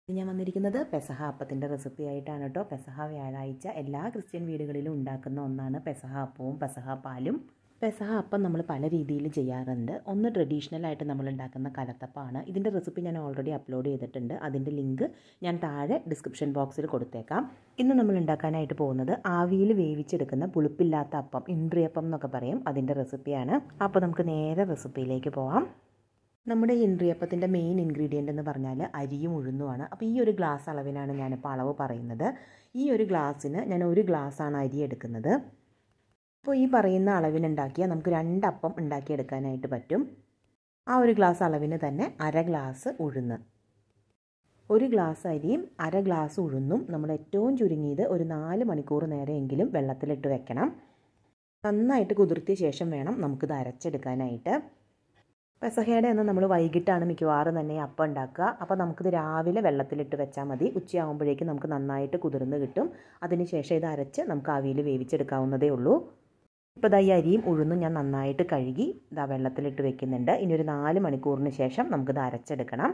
ഞാൻ വന്നിരിക്കുന്നത് പെസഹ അപ്പത്തിൻ്റെ റെസിപ്പി ആയിട്ടാണ് കേട്ടോ പെസഹ വ്യാഴാഴ്ച എല്ലാ ക്രിസ്ത്യൻ വീടുകളിലും ഉണ്ടാക്കുന്ന ഒന്നാണ് പെസഹ അപ്പവും പെസഹ പാലും പെസഹ അപ്പം നമ്മൾ പല രീതിയിൽ ചെയ്യാറുണ്ട് ഒന്ന് ട്രഡീഷണൽ ആയിട്ട് നമ്മൾ ഉണ്ടാക്കുന്ന കലത്തപ്പമാണ് ഇതിൻ്റെ റെസിപ്പി ഞാൻ ഓൾറെഡി അപ്ലോഡ് ചെയ്തിട്ടുണ്ട് അതിൻ്റെ ലിങ്ക് ഞാൻ താഴെ ഡിസ്ക്രിപ്ഷൻ ബോക്സിൽ കൊടുത്തേക്കാം ഇന്ന് നമ്മൾ ഉണ്ടാക്കാനായിട്ട് പോകുന്നത് ആവിയിൽ വേവിച്ചെടുക്കുന്ന പുളിപ്പില്ലാത്ത അപ്പം ഇൻട്രിയപ്പം എന്നൊക്കെ പറയും അതിൻ്റെ റെസിപ്പിയാണ് അപ്പോൾ നമുക്ക് നേരെ റെസിപ്പിയിലേക്ക് പോവാം നമ്മുടെ ഈ ഇൻട്രിയപ്പത്തിൻ്റെ മെയിൻ ഇൻഗ്രീഡിയൻ്റ് എന്ന് പറഞ്ഞാൽ അരിയും ഉഴുന്നുമാണ് അപ്പോൾ ഈ ഒരു ഗ്ലാസ് അളവിനാണ് ഞാനിപ്പോൾ അളവ് പറയുന്നത് ഈ ഒരു ഗ്ലാസ്സിന് ഞാൻ ഒരു ഗ്ലാസ്സാണ് അരി എടുക്കുന്നത് അപ്പോൾ ഈ പറയുന്ന അളവിനുണ്ടാക്കിയാൽ നമുക്ക് രണ്ടപ്പം ഉണ്ടാക്കിയെടുക്കാനായിട്ട് പറ്റും ആ ഒരു ഗ്ലാസ് അളവിന് തന്നെ അര ഗ്ലാസ് ഉഴുന്ന് ഒരു ഗ്ലാസ് അരിയും അര ഗ്ലാസ് ഉഴുന്നും നമ്മൾ ഏറ്റവും ചുരുങ്ങിയത് ഒരു നാല് മണിക്കൂർ നേരമെങ്കിലും വെള്ളത്തിലിട്ട് വെക്കണം നന്നായിട്ട് കുതിർത്തിയ ശേഷം വേണം നമുക്കിത് അരച്ചെടുക്കാനായിട്ട് പെസഹയുടെ അന്ന് നമ്മൾ വൈകിട്ടാണ് മിക്കവാറും തന്നെ അപ്പം ഉണ്ടാക്കുക അപ്പോൾ നമുക്കിത് രാവിലെ വെള്ളത്തിലിട്ട് വെച്ചാൽ മതി ഉച്ചയാകുമ്പോഴേക്കും നമുക്ക് നന്നായിട്ട് കുതിർന്ന് കിട്ടും അതിനുശേഷം ഇത് അരച്ച് നമുക്ക് ആവിയിൽ വേവിച്ചെടുക്കാവുന്നതേ ഉള്ളൂ ഇപ്പോൾ ഇതാ ഈ അരിയും ഉഴുന്നും ഞാൻ നന്നായിട്ട് കഴുകി ഇതാ വെള്ളത്തിലിട്ട് വെക്കുന്നുണ്ട് ഇനി ഒരു നാല് മണിക്കൂറിന് ശേഷം നമുക്കിത് അരച്ചെടുക്കണം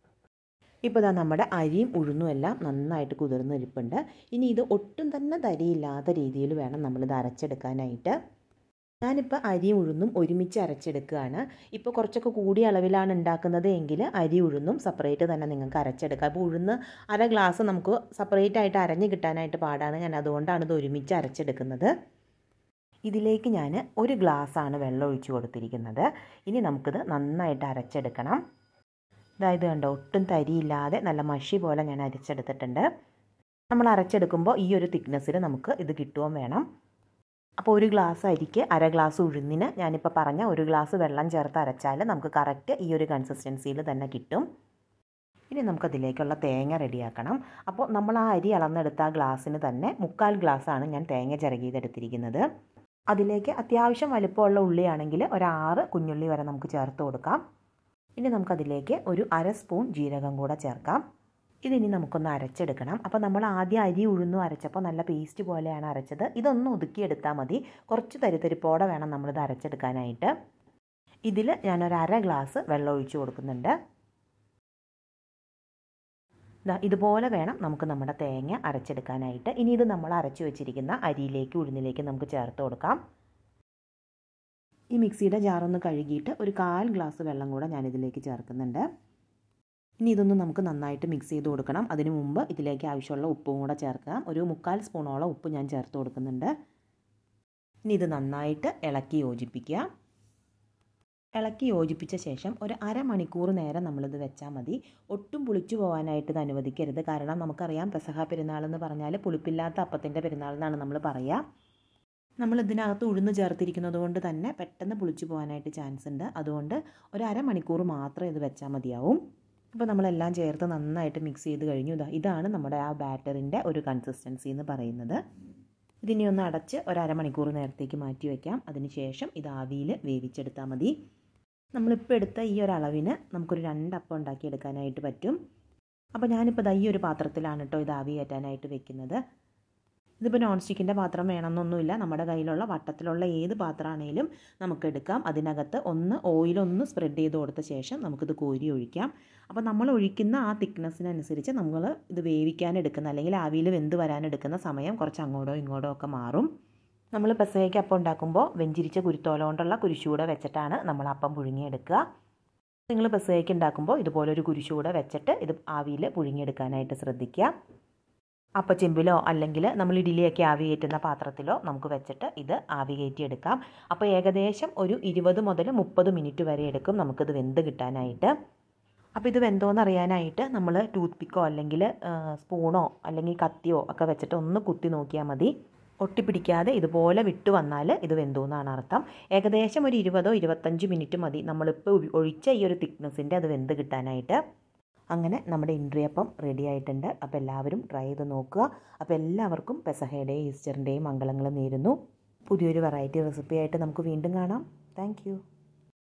ഇപ്പോൾ ഇതാ നമ്മുടെ അരിയും ഉഴുന്നും എല്ലാം നന്നായിട്ട് കുതിർന്നിരിപ്പുണ്ട് ഇനി ഇത് ഒട്ടും തന്നെ തരിയില്ലാത്ത രീതിയിൽ വേണം നമ്മളിത് അരച്ചെടുക്കാനായിട്ട് ഞാനിപ്പോൾ അരിയും ഉഴുന്നും ഒരുമിച്ച് അരച്ചെടുക്കുകയാണ് ഇപ്പോൾ കുറച്ചൊക്കെ കൂടിയ അളവിലാണ് ഉണ്ടാക്കുന്നത് എങ്കിൽ അരി ഉഴുന്നും സെപ്പറേറ്റ് തന്നെ നിങ്ങൾക്ക് അരച്ചെടുക്കാം അപ്പോൾ ഉഴുന്ന് അര ഗ്ലാസ് നമുക്ക് സെപ്പറേറ്റ് ആയിട്ട് അരഞ്ഞ് കിട്ടാനായിട്ട് പാടാണ് ഞാൻ അതുകൊണ്ടാണ് ഇത് ഒരുമിച്ച് അരച്ചെടുക്കുന്നത് ഇതിലേക്ക് ഞാൻ ഒരു ഗ്ലാസ്സാണ് വെള്ളം ഒഴിച്ച് കൊടുത്തിരിക്കുന്നത് ഇനി നമുക്കിത് നന്നായിട്ട് അരച്ചെടുക്കണം അതായത് കണ്ടോ ഒട്ടും തരിയില്ലാതെ നല്ല മഷി പോലെ ഞാൻ അരച്ചെടുത്തിട്ടുണ്ട് നമ്മൾ അരച്ചെടുക്കുമ്പോൾ ഈ ഒരു തിക്നെസ്സിൽ നമുക്ക് ഇത് കിട്ടുകയും വേണം അപ്പോൾ ഒരു ഗ്ലാസ് അരിക്ക് അര ഗ്ലാസ് ഉഴുന്നിന് ഞാനിപ്പോൾ പറഞ്ഞ ഒരു ഗ്ലാസ് വെള്ളം ചേർത്ത് അരച്ചാൽ നമുക്ക് കറക്റ്റ് ഈ ഒരു കൺസിസ്റ്റൻസിയിൽ തന്നെ കിട്ടും ഇനി നമുക്കതിലേക്കുള്ള തേങ്ങ റെഡിയാക്കണം അപ്പോൾ നമ്മൾ ആ അരി അളന്നെടുത്ത ആ ഗ്ലാസ്സിന് തന്നെ മുക്കാൽ ഗ്ലാസ്സാണ് ഞാൻ തേങ്ങ ചിരകിയതെടുത്തിരിക്കുന്നത് അതിലേക്ക് അത്യാവശ്യം വലുപ്പമുള്ള ഉള്ളിയാണെങ്കിൽ ഒരു ആറ് കുഞ്ഞുള്ളി വരെ നമുക്ക് ചേർത്ത് കൊടുക്കാം ഇനി നമുക്കതിലേക്ക് ഒരു അര സ്പൂൺ ജീരകം കൂടെ ചേർക്കാം ഇതിനി നമുക്കൊന്ന് അരച്ചെടുക്കണം അപ്പോൾ നമ്മൾ ആദ്യം അരി ഉഴുന്നു അരച്ചപ്പോൾ നല്ല പേസ്റ്റ് പോലെയാണ് അരച്ചത് ഇതൊന്ന് ഒതുക്കിയെടുത്താൽ മതി കുറച്ച് തരിതരിപ്പോടെ വേണം നമ്മളിത് അരച്ചെടുക്കാനായിട്ട് ഇതിൽ ഞാനൊരു അര ഗ്ലാസ് വെള്ളം ഒഴിച്ച് കൊടുക്കുന്നുണ്ട് ഇതുപോലെ വേണം നമുക്ക് നമ്മുടെ തേങ്ങ അരച്ചെടുക്കാനായിട്ട് ഇനി ഇത് നമ്മൾ അരച്ചു വെച്ചിരിക്കുന്ന അരിയിലേക്ക് ഉഴുന്നിലേക്ക് നമുക്ക് ചേർത്ത് കൊടുക്കാം ഈ മിക്സിയുടെ ജാറൊന്ന് കഴുകിയിട്ട് ഒരു കാൽ ഗ്ലാസ് വെള്ളം കൂടെ ഞാനിതിലേക്ക് ചേർക്കുന്നുണ്ട് ഇനി ഇതൊന്ന് നമുക്ക് നന്നായിട്ട് മിക്സ് ചെയ്ത് കൊടുക്കണം അതിന് മുമ്പ് ഇതിലേക്ക് ആവശ്യമുള്ള ഉപ്പും കൂടെ ചേർക്കാം ഒരു മുക്കാൽ സ്പൂണോളം ഉപ്പ് ഞാൻ ചേർത്ത് കൊടുക്കുന്നുണ്ട് ഇനി ഇത് നന്നായിട്ട് ഇളക്കി യോജിപ്പിക്കുക ഇളക്കി യോജിപ്പിച്ച ശേഷം ഒരു അരമണിക്കൂർ നേരം നമ്മളിത് വെച്ചാൽ മതി ഒട്ടും പുളിച്ചു പോകാനായിട്ട് ഇത് അനുവദിക്കരുത് കാരണം നമുക്കറിയാം പെസഹ പെരുന്നാൾ എന്ന് പറഞ്ഞാൽ പുളിപ്പില്ലാത്ത അപ്പത്തിൻ്റെ പെരുന്നാൾ എന്നാണ് നമ്മൾ പറയുക നമ്മൾ ഇതിനകത്ത് ഉഴുന്ന് ചേർത്തിരിക്കുന്നത് കൊണ്ട് തന്നെ പെട്ടെന്ന് പുളിച്ചു പോകാനായിട്ട് ചാൻസ് ഉണ്ട് അതുകൊണ്ട് ഒരു അരമണിക്കൂർ മാത്രം ഇത് വെച്ചാൽ മതിയാവും അപ്പോൾ നമ്മളെല്ലാം ചേർത്ത് നന്നായിട്ട് മിക്സ് ചെയ്ത് കഴിഞ്ഞു ഇതാ ഇതാണ് നമ്മുടെ ആ ബാറ്ററിൻ്റെ ഒരു കൺസിസ്റ്റൻസി എന്ന് പറയുന്നത് ഇതിനെ ഒന്ന് അടച്ച് ഒരു അരമണിക്കൂർ നേരത്തേക്ക് മാറ്റി വയ്ക്കാം അതിനുശേഷം ഇത് ആവിയിൽ വേവിച്ചെടുത്താൽ മതി നമ്മളിപ്പോൾ എടുത്ത ഈ ഒരു അളവിന് നമുക്കൊരു രണ്ടപ്പം ഉണ്ടാക്കിയെടുക്കാനായിട്ട് പറ്റും അപ്പോൾ ഞാനിപ്പോൾ ദാ ഈ ഒരു പാത്രത്തിലാണ് കേട്ടോ ഇത് ആവി കയറ്റാനായിട്ട് വെക്കുന്നത് ഇതിപ്പോൾ നോൺ സ്റ്റിക്കിൻ്റെ പാത്രം വേണമെന്നൊന്നുമില്ല നമ്മുടെ കയ്യിലുള്ള വട്ടത്തിലുള്ള ഏത് പാത്രമാണേലും നമുക്കെടുക്കാം അതിനകത്ത് ഒന്ന് ഓയിലൊന്ന് സ്പ്രെഡ് ചെയ്ത് കൊടുത്ത ശേഷം നമുക്കിത് കോരി ഒഴിക്കാം അപ്പോൾ നമ്മൾ ഒഴിക്കുന്ന ആ തിക്നെസ്സിനനുസരിച്ച് നമ്മൾ ഇത് വേവിക്കാൻ എടുക്കുന്ന അല്ലെങ്കിൽ ആവിയിൽ വെന്ത് വരാൻ എടുക്കുന്ന സമയം കുറച്ച് അങ്ങോട്ടോ ഇങ്ങോട്ടോ ഒക്കെ മാറും നമ്മൾ പെസയ്ക്ക് അപ്പം ഉണ്ടാക്കുമ്പോൾ വെഞ്ചിരിച്ച കുരുത്തോല കൊണ്ടുള്ള കുരിശൂടെ വെച്ചിട്ടാണ് നമ്മൾ അപ്പം പുഴുങ്ങിയെടുക്കുക നിങ്ങൾ പെസയ്ക്ക് ഉണ്ടാക്കുമ്പോൾ ഇതുപോലൊരു കുരിശൂടെ വെച്ചിട്ട് ഇത് ആവിയിൽ പുഴുങ്ങിയെടുക്കാനായിട്ട് ശ്രദ്ധിക്കുക അപ്പച്ചെമ്പിലോ അല്ലെങ്കിൽ നമ്മൾ ഇഡ്ഡലിയൊക്കെ ആവി കയറ്റുന്ന പാത്രത്തിലോ നമുക്ക് വെച്ചിട്ട് ഇത് ആവി കയറ്റിയെടുക്കാം അപ്പോൾ ഏകദേശം ഒരു ഇരുപത് മുതൽ മുപ്പത് മിനിറ്റ് വരെ എടുക്കും നമുക്കിത് വെന്ത് കിട്ടാനായിട്ട് അപ്പോൾ ഇത് വെന്തോന്ന് അറിയാനായിട്ട് നമ്മൾ ടൂത്ത് പിക്കോ അല്ലെങ്കിൽ സ്പൂണോ അല്ലെങ്കിൽ കത്തിയോ ഒക്കെ വെച്ചിട്ട് ഒന്ന് കുത്തി നോക്കിയാൽ മതി ഒട്ടിപ്പിടിക്കാതെ ഇതുപോലെ വിട്ടു വന്നാൽ ഇത് വെന്തു എന്നാണ് അർത്ഥം ഏകദേശം ഒരു ഇരുപതോ ഇരുപത്തഞ്ച് മിനിറ്റ് മതി നമ്മളിപ്പോൾ ഒഴിച്ച ഈ ഒരു തിക്നെസ്സിൻ്റെ അത് വെന്ത് കിട്ടാനായിട്ട് അങ്ങനെ നമ്മുടെ ഇൻട്രിയപ്പം റെഡി ആയിട്ടുണ്ട് അപ്പോൾ എല്ലാവരും ട്രൈ ചെയ്ത് നോക്കുക അപ്പോൾ എല്ലാവർക്കും പെസഹയുടെയും ഈസ്റ്ററിൻ്റെയും മംഗളങ്ങൾ നേരുന്നു പുതിയൊരു വെറൈറ്റി റെസിപ്പി ആയിട്ട് നമുക്ക് വീണ്ടും കാണാം താങ്ക്